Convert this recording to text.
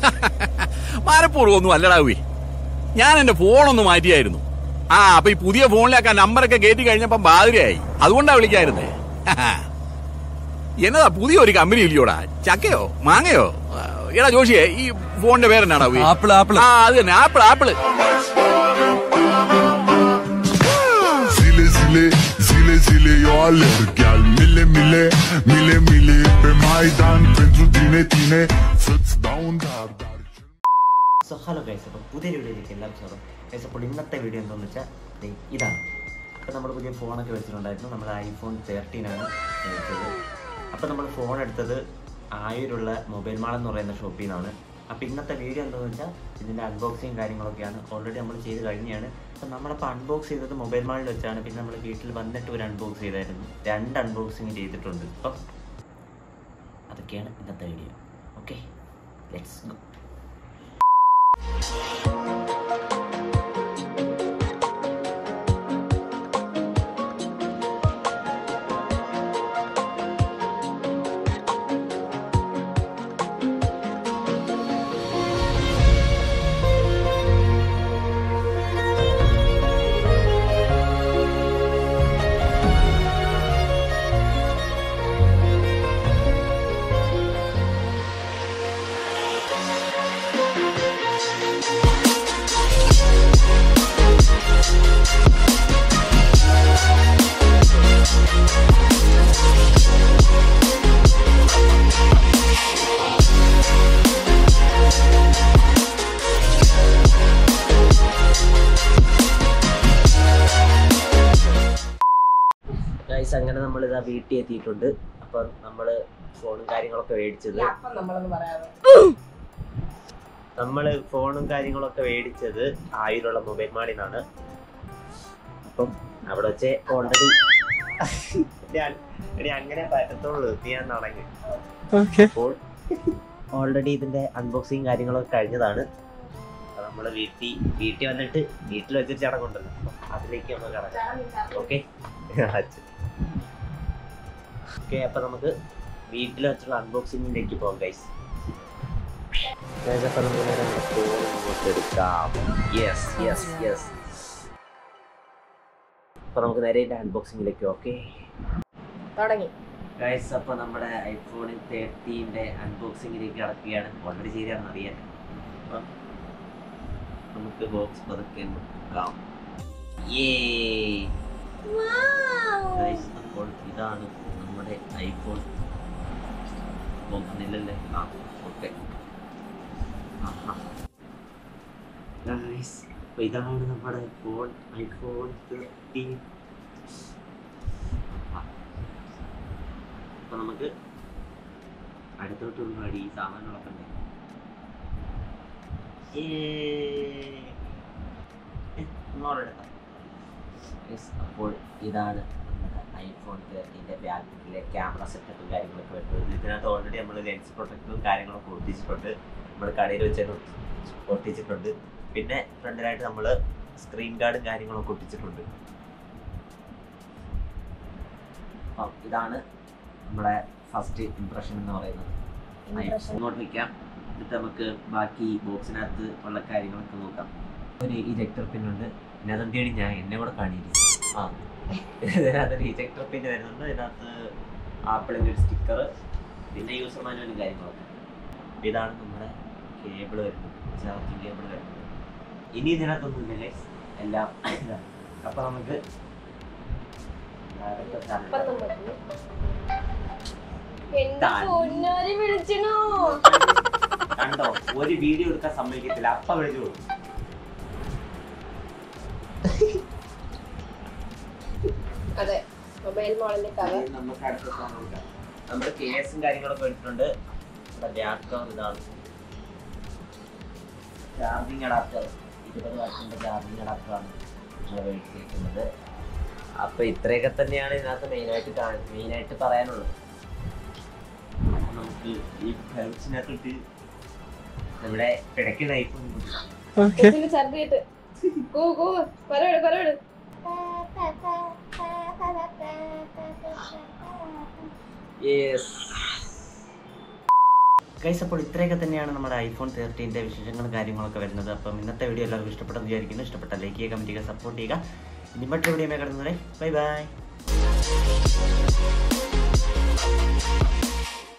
മനഃപൂർവ്വം ഒന്നും അല്ലടാവേ ഞാൻ എന്റെ ഫോണൊന്ന് മാറ്റിയായിരുന്നു ആ അപ്പൊ ഈ പുതിയ ഫോണിലേക്ക് ആ നമ്പറൊക്കെ കയറ്റി കഴിഞ്ഞപ്പോ ബാധിരയായി അതുകൊണ്ടാ വിളിക്കായിരുന്നേ എന്നതാ പുതിയ ഒരു കമ്പനി ഇല്ലയോടാ ചക്കയോ മാങ്ങയോ ആ, എടാ ജോഷിയെ ഈ ഫോണിന്റെ പേരെന്നാടാ ആപ്പിൾ ആപ്പിൾ ആ അത് തന്നെ apple apple Zile, zile, zile, zile Eu alerg Iar mile, mile, mile, mile Pe Maidan pentru tine, tine Să-ți dau un dar, dar so hello guys അപ്പോൾ പുതിയ വീഡിയോയിലേക്ക് എല്ലാവർക്കും സ്വാഗതം ഗൈസ് അപ്പോൾ ഇന്നത്തെ വീഡിയോ എന്താണെന്ന് വെച്ചാൽ ദേ ഇതാണ് അപ്പോൾ നമ്മൾ പുതിയ ഫോണൊക്കെ വെച്ചിട്ടുണ്ടായിരുന്നു നമ്മുടെ ഐഫോൺ തേർട്ടീനാണ് എടുത്തത് അപ്പോൾ നമ്മൾ ഫോൺ എടുത്തത് ആയൂരുള്ള മൊബൈൽ മാൾ എന്ന് പറയുന്ന ഷോപ്പിൽ നിന്നാണ് അപ്പോൾ ഇന്നത്തെ വീഡിയോ എന്താണെന്ന് വെച്ചാൽ ഇതിൻ്റെ അൺബോക്സിങ് കാര്യങ്ങളൊക്കെയാണ് ഓൾറെഡി നമ്മൾ ചെയ്ത് കഴിഞ്ഞാണ് അപ്പോൾ നമ്മളപ്പോൾ അൺബോക്സ് ചെയ്തത് മൊബൈൽ മാളിൽ വെച്ചാണ് പിന്നെ നമ്മൾ വീട്ടിൽ വന്നിട്ട് ഒരു അൺബോക്സ് ചെയ്തായിരുന്നു രണ്ട് അൺബോക്സിങ് ചെയ്തിട്ടുണ്ട് അപ്പം അതൊക്കെയാണ് ഇന്നത്തെ video okay let's go guys അങ്ങനെ നമ്മൾ ഇതാ വീട്ടിൽ എത്തിയിട്ടുണ്ട് അപ്പൊ നമ്മള് ഫോണും കാര്യങ്ങളൊക്കെ മേടിച്ചത് അപ്പം നമ്മളൊന്ന് പറയാതെ നമ്മള് ഫോണും കാര്യങ്ങളൊക്കെ മേടിച്ചത് ആയിലുള്ള മൊബൈൽ മാളിൽ നിന്നാണ് അപ്പം അവിടെ വെച്ച് ഓൾറെഡി എടി അങ്ങനെ പറ്റത്തുള്ളൂ നീ ഞാൻ നടങ്ങി അപ്പോൾ ഓൾറെഡി ഇതിന്റെ അൺബോക്സിങ് കാര്യങ്ങളൊക്കെ കഴിഞ്ഞതാണ് അപ്പൊ നമ്മള് വീട്ടിൽ വീട്ടിൽ വന്നിട്ട് വീട്ടിൽ വെച്ചിട്ട് ചടങ്ങുണ്ടല്ലോ അപ്പൊ അതിലേക്ക് നമ്മൾ കടക്കാം ഓക്കെ ഓക്കെ അപ്പൊ നമുക്ക് വീട്ടിൽ വെച്ചുള്ള അൺബോക്സിംഗിലേക്ക് പോകാം ഗൈസ് അപ്പൊ നമുക്ക് നേരെ ഫോൺ ഇങ്ങോട്ട് എടുക്കാം യെസ് യെസ് യെസ് അപ്പൊ നമുക്ക് നേരെ ഇതിന്റെ അൺബോക്സിംഗിലേക്ക് ഓക്കെ തുടങ്ങി ഗൈസ് അപ്പൊ നമ്മുടെ ഐഫോൺ തേർട്ടീന്റെ അൺബോക്സിംഗിലേക്ക് കടക്കുകയാണ് ഓൾറെഡി ചെയ്താണെന്ന് അറിയാൻ അപ്പൊ നമുക്ക് ബോക്സ് പതുക്കെ നോക്കാം ഗൈസ് അപ്പോൾ ഇതാണ് നമ്മുടെ ഐഫോൺ നോക്കുന്നില്ലല്ലേ ആ ഓക്കെ ഗൈസ് അപ്പൊ ഇതാണ് നമ്മുടെ ഫോൺ ഐഫോൺ തേർട്ടീൻ അപ്പൊ നമുക്ക് അടുത്തോട്ട് ഒരുപാട് ഈ സാധനങ്ങളൊക്കെ ഉണ്ട് ഏയ്. ഏ, ഇങ്ങോട്ട് എടുക്കാം. Yes, അപ്പോൾ ഇതാണ് നമ്മുടെ ഐഫോൺ തേർട്ടീൻ്റെ ബാക്കിലെ ക്യാമറ സെറ്റപ്പും കാര്യങ്ങളൊക്കെ വരുന്നത് ഇതിനകത്ത് ഓൾറെഡി നമ്മൾ ലെൻസ് പ്രൊട്ടക്ടറും കാര്യങ്ങളൊക്കെ ഒട്ടിച്ചിട്ടുണ്ട് നമ്മൾ കടയിൽ വെച്ച് തന്നെ ഒട്ടി- ഒട്ടിച്ചിട്ടുണ്ട് പിന്നെ ഫ്രണ്ടിലായിട്ട് നമ്മൾ സ്ക്രീൻ ഗാർഡും കാര്യങ്ങളൊക്കെ ഒട്ടിച്ചിട്ടുണ്ട് അപ്പം ഇതാണ് നമ്മുടെ ഫസ്റ്റ് ഇംപ്രഷൻ എന്ന് പറയുന്നത് Impression. ഇങ്ങോട്ട് നിൽക്കാം എന്നിട്ട് നമുക്ക് ബാക്കി ബോക്സിനകത്ത് ഉള്ള കാര്യങ്ങളൊക്കെ നോക്കാം ഒരു ഇജക്ടർ പിൻ ഉണ്ട് പിന്നെ അതെന്തിയാണ് ഞാൻ എന്നെ കൂടെ കാണിയില്ല ആ ഇതിനകത്ത് ഒരു ഇജക്ടർ പിൻ വരുന്നുണ്ട് ഇതിനകത്ത് ആപ്പിളിൻ്റെ ഒരു സ്റ്റിക്കർ പിന്നെ യൂസർ മാനുവലും കാര്യങ്ങളൊക്കെ ഇതാണ് നമ്മുടെ കേബിൾ വരുന്നത് ചാർജിങ് കേബിൾ വരുന്നത് ഇനി ഇതിനകത്തൊന്നും ഇല്ലല്ലേ എല്ലാം ഇതാണ് അപ്പോൾ നമുക്ക് direct അപ്പം കണ്ടോ? നമുക്ക് എന്റെ പൊന്നാരി വിളിച്ചണോ കണ്ടോ ഒരു വീഡിയോ എടുക്കാൻ സമ്മതിക്കത്തില്ല അപ്പ വിളിച്ചു കൊടുക്കും അതെ മൊബൈൽ മോളിന്റെ കവർ നമുക്ക് അടുത്ത സാധനം കൊടുക്കാം നമ്മുടെ കേസും കാര്യങ്ങളൊക്കെ എടുത്തിട്ടുണ്ട് നമ്മുടെ ബാക്ക് കവർ ഇതാണ് ചാർജിങ് അഡാപ്റ്റർ ഇരുപത് വാട്ടിന്റെ ചാർജിങ് അഡാപ്റ്ററാണ് നമ്മൾ മേടിച്ചിരിക്കുന്നത് അപ്പൊ ഇത്രയൊക്കെ തന്നെയാണ് ഇതിനകത്ത് മെയിനായിട്ട് മെയിനായിട്ട് പറയാനുള്ളത് അപ്പൊ നമുക്ക് ഈ ബെൽസിനകത്തിട്ട് നമ്മുടെ പിടയ്ക്കുന്ന ഐഫോൺ കൊച്ചിന് ഛർദിയിട്ട് കൂ കൂ കൊരവിട് കൊരവിട് യെസ് ഗൈസ് അപ്പോൾ ഇത്രയൊക്കെ തന്നെയാണ് നമ്മുടെ ഐഫോൺ തേർട്ടീൻ്റെ വിശേഷങ്ങളും കാര്യങ്ങളൊക്കെ വരുന്നത് അപ്പം ഇന്നത്തെ വീഡിയോ എല്ലാവർക്കും ഇഷ്ടപ്പെട്ടെന്ന് വിചാരിക്കുന്നു ഇഷ്ടപ്പെട്ട ലൈക്ക് ചെയ്യുക കമൻറ്റ് ചെയ്യുക സപ്പോർട്ട് ചെയ്യുക ഇനി മറ്റൊരു വീഡിയോ കിടന്നവരെ ബൈ ബൈ